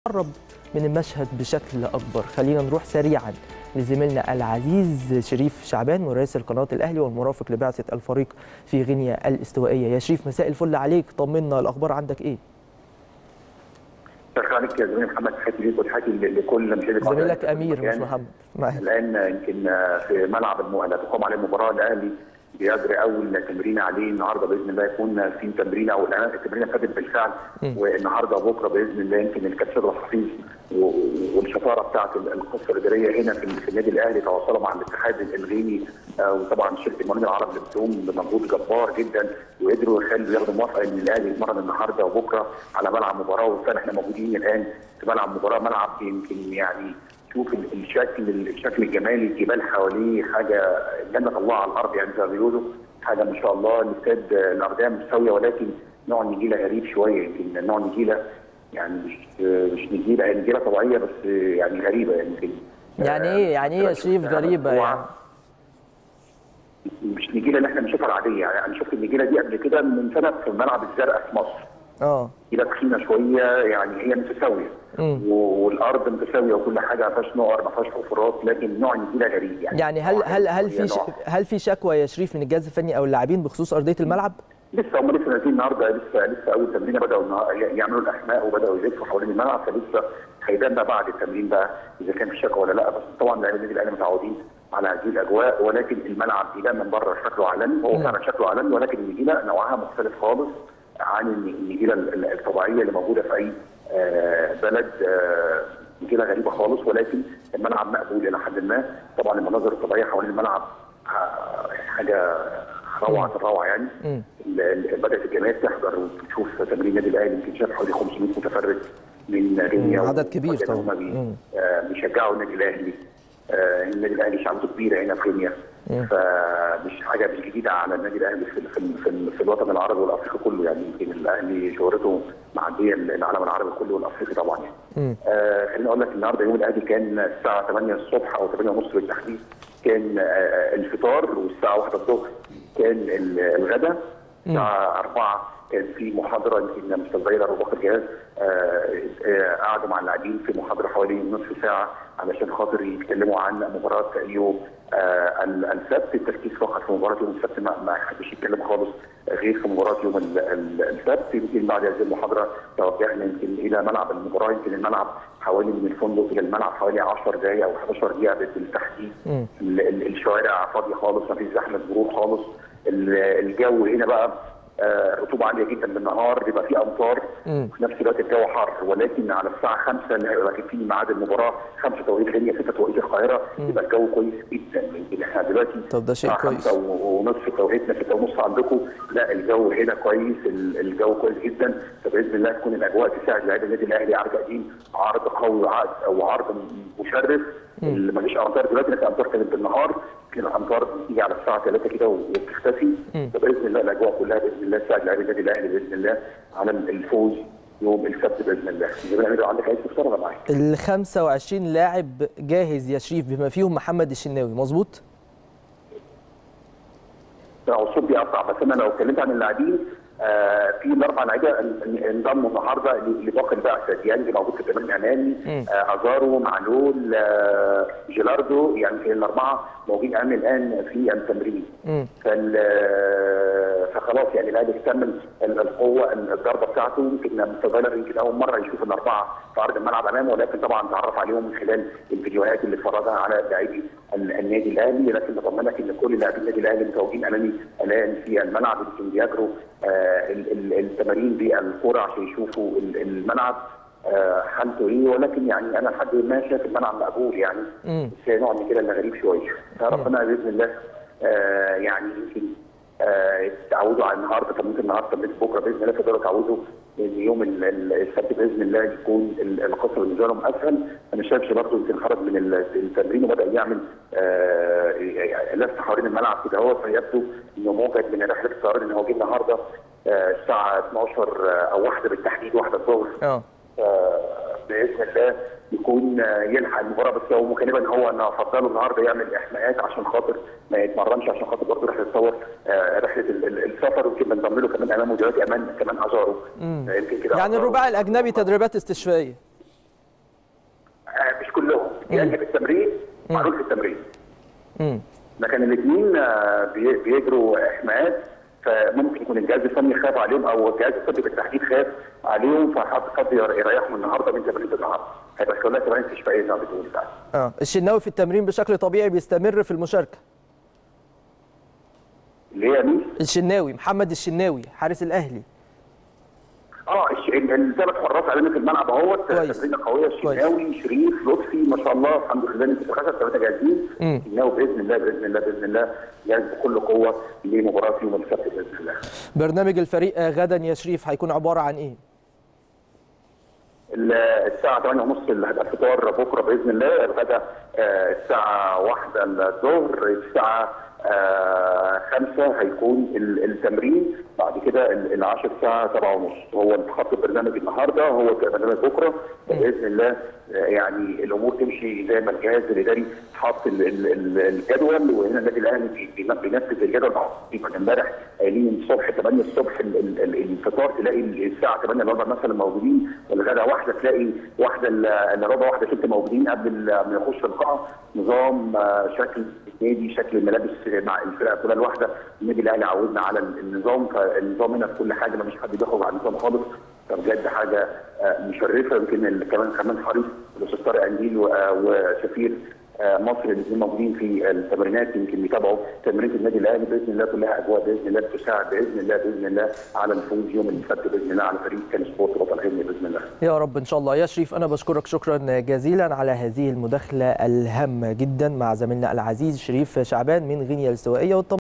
قرب من المشهد بشكل اكبر خلينا نروح سريعا لزميلنا العزيز شريف شعبان مراسل قناه الاهلي والمرافق لبعثه الفريق في غينيا الاستوائيه يا شريف مساء الفل عليك طمنا الاخبار عندك ايه شكرا عليك يا زميلي محمد تحياتي ليك وتحياتي لكل مشاهدي زميلك امير مش محمد معاك. الان يمكن في ملعب المؤهله تقام عليه المباراه الاهلي بيجري اول تمرين عليه النهارده باذن الله يكون في تمرين او الان التمرين ابتدت بالفعل والنهارده وبكره باذن الله يمكن الكابتن الحفيظ والشطاره بتاعه القصه الاداريه هنا في النادي الاهلي تواصلوا مع الاتحاد الغيني وطبعا شركه المقاولين العرب اللي بتقوم بمجهود جبار جدا وقدروا يخلوا ياخدوا موافقه ان الاهلي يتمرن النهارده وبكره على ملعب مباراه وبالفعل احنا موجودين الان في ملعب مباراه ملعب يمكن يعني شوف الشكل الشكل الجمالي الجبال حواليه حاجه جنه الله على الارض يعني زي ما بيقولوا حاجه ما شاء الله الاستاد الارضيه مستويه ولكن نوع النجيله غريب شويه يمكن نوع النجيله يعني مش مش نجيله نجيله طبيعيه بس يعني غريبه يمكن يعني ايه يعني ايه يا شريف غريبه يعني مش نجيله اللي احنا بنشوفها العاديه يعني شفت النجيله دي قبل كده من سنه في الملعب الزرقاء في مصر اه نجيله تخينه شويه يعني هي متساويه والارض متساويه وكل حاجه ما فيهاش نقر ما فيهاش حفرات لكن نوع النجيله غريب يعني يعني هل هل هل في ش... هل في شكوى يا شريف من الجهاز الفني او اللاعبين بخصوص ارضيه الملعب؟ لسه هم لسه نازلين النهارده لسه لسه اول تمرين بداوا يعملوا الاحماء وبداوا يلفوا حوالين الملعب فلسه هيبان بقى بعد التمرين بقى اذا كان في شكوى ولا لا بس طبعا لاعبي النادي الاهلي متعودين على هذه الاجواء ولكن الملعب يبان من بره شكله علني هو فعلا شكله علني ولكن النجيله نوعها مختلف خالص عن النجيله الطبيعيه اللي موجوده في اي بلد نجيله غريبه خالص ولكن الملعب مقبول الى حد ما طبعا المناظر الطبيعيه حوالين الملعب حاجه روعه الروعه يعني بدات الجماهير تحضر وتشوف تمرين النادي الاهلي يمكن شاف حوالي 500 متفرج من غينيا عدد كبير طبعا بيشجعوا النادي الاهلي النادي الاهلي شعبته كبيره هنا في غينيا فمش حاجه مش جديده على النادي الاهلي في, في, في, في الوطن العربي والافريقي كله يعني يمكن الاهلي شهرته معديه العالم العربي كله والافريقي طبعا يعني. آه خليني اقول لك النهارده يوم الاهلي كان الساعه 8 الصبح او 8 ونص بالتحديد كان آه الفطار والساعه 1 الظهر كان الغداء الساعه 4 كان في محاضره يمكن مستر زايلر وبكر جهاز قعدوا مع اللاعبين في محاضره حوالي نصف ساعه علشان خاطر يتكلموا عن مباراه يوم آه السبت التركيز فقط في مباراه يوم السبت ما, ما حدش يتكلم خالص غير في مباراه يوم السبت يمكن بعد هذه المحاضره توجهنا يمكن الى ملعب المباراه يمكن الملعب حوالي من الفندق الى الملعب حوالي 10 دقائق او 11 دقيقه بالتحديد الشوارع فاضيه خالص ما فيش زحمه مرور خالص الجو هنا بقى رطوبه عاليه جدا بالنهار بيبقى في امطار وفي نفس الوقت الجو حر ولكن على الساعه 5 اللي هيبقى في ميعاد المباراه 5 توقيت غينيا 6 توقيت القاهره يبقى الجو كويس جدا يمكن احنا دلوقتي طب ده شيء كويس 5 ونص توقيتنا 6 ونص عندكم لا الجو هنا كويس الجو كويس جدا فباذن الله تكون الاجواء تساعد لاعبي النادي الاهلي على تقديم عرض قوي وعرض او عرض مشرف اللي مفيش امطار دلوقتي لكن الامطار كانت بالنهار يمكن الامطار بتيجي على الساعه 3 كده وبتختفي فباذن الله الاجواء كلها باذن الله تساعد لاعبي النادي الاهلي باذن الله على الفوز يوم السبت باذن الله جميل لو عندك اي استفسار انا معاك ال 25 لاعب جاهز يا شريف بما فيهم محمد الشناوي مظبوط؟ الصوت بيقطع بس انا لو اتكلمت عن اللاعبين آه في الاربع لعيبه انضموا النهارده لباقي البعثه ديانج موجود في التمرين الامامي آه ازارو معلول آه جيلاردو يعني الاربعه موجودين امامي الان في التمرين فال فخلاص يعني الاهلي اكتمل القوه الضربه بتاعته يمكن مستر يمكن اول مره يشوف الاربعه في ارض الملعب امامه ولكن طبعا تعرف عليهم من خلال الفيديوهات اللي اتفرجها على لاعبي النادي الاهلي لكن بطمنك ان كل لاعبي النادي الاهلي متواجدين امامي الان في الملعب يمكن بيجروا التمارين بالكره عشان يشوفوا الملعب حالته ايه ولكن يعني انا لحد ما شايف الملعب مقبول يعني بس نوع من كده اللي غريب شويه فربنا باذن الله آه يعني يمكن آه تعودوا على النهارده تمرين النهارده تمرين بكره باذن الله تقدروا تعودوا ان يوم السبت باذن الله يكون القصه بالنسبه لهم اسهل انا شايف برضه يمكن خرج من التمرين وبدا يعمل آه لف حوالين الملعب كده هو فيبدو انه موجد من رحله الطيران ان هو جه النهارده الساعه 12 او واحده بالتحديد واحده الظهر اه باذن الله يكون يلحق المباراه بس هو غالبا هو انا افضله النهارده يعمل احماءات عشان خاطر ما يتمرنش عشان خاطر برضه رحله تصور رحله السفر ويمكن بنضم له كمان امامه دلوقتي امان كمان ازارو يمكن كده يعني الرباعي الاجنبي تدريبات استشفائيه مش كلهم يعني في التمرين معروف في التمرين مم. لكن الاثنين بيجروا احماءات فممكن يكون الجهاز الفني خاف عليهم او الجهاز الطبي بالتحديد خاف عليهم فحط فضل يريحهم النهارده من تمرين النهارده هيبقى خلال تمارين استشفائيه زي ما بتقول فعلا اه الشناوي في التمرين بشكل طبيعي بيستمر في المشاركه اللي هي مين؟ الشناوي محمد الشناوي حارس الاهلي اه الثلاث حراس علينا في الملعب اهوت كويس. تمرينه قويه الشناوي شريف لطفي ما شاء الله الحمد لله انت خسر ثلاثه جاهزين مم. الشناوي باذن الله باذن الله باذن الله جاهز بكل قوه لمباراه يوم السبت باذن الله برنامج الفريق آه، غدا يا شريف هيكون عباره عن ايه؟ الساعة 8:30 اللي هيبقى الفطار بكرة بإذن الله الغداء آه، الساعة 1 الظهر الساعة آه، 5 هيكون ال- التمرين بعد كده ال- العشاء الساعة 7:30 هو خط البرنامج النهارده هو برنامج بكرة بإذن الله آه، يعني الأمور تمشي زي ما الجهاز الإداري حاط ال- ال- ال- الجدول وهنا النادي الأهلي بي- بي- بينفذ الجدول يمكن امبارح قايلين الصبح 8 الصبح ال- ال- ال- الفطار تلاقي الساعة 8 الا ربع مثلا موجودين والغداء واحده تلاقي واحده الا إلا ربع واحده ست موجودين قبل ال- ما يخش القاعه نظام آه، شكل النادي شكل الملابس مع الفرقه كلها الواحده النادي الاهلي عودنا على النظام فالنظام هنا في كل حاجه ما فيش حد بيخرج عن النظام خالص فبجد حاجه آه، مشرفه يمكن ال- كمان كمان حريص الاستاذ طارق قنديل و- آه، وسفير آه، مصر الاثنين موجودين في التمرينات يمكن بيتابعوا تمرينات النادي الاهلي باذن الله كلها اجواء باذن الله بتساعد باذن الله باذن الله على الفوز يوم السبت باذن الله على فريق كان سبورت بطل غينيا باذن الله يا رب ان شاء الله يا شريف انا بشكرك شكرا جزيلا على هذه المداخله الهامه جدا مع زميلنا العزيز شريف شعبان من غينيا الاستوائيه والطم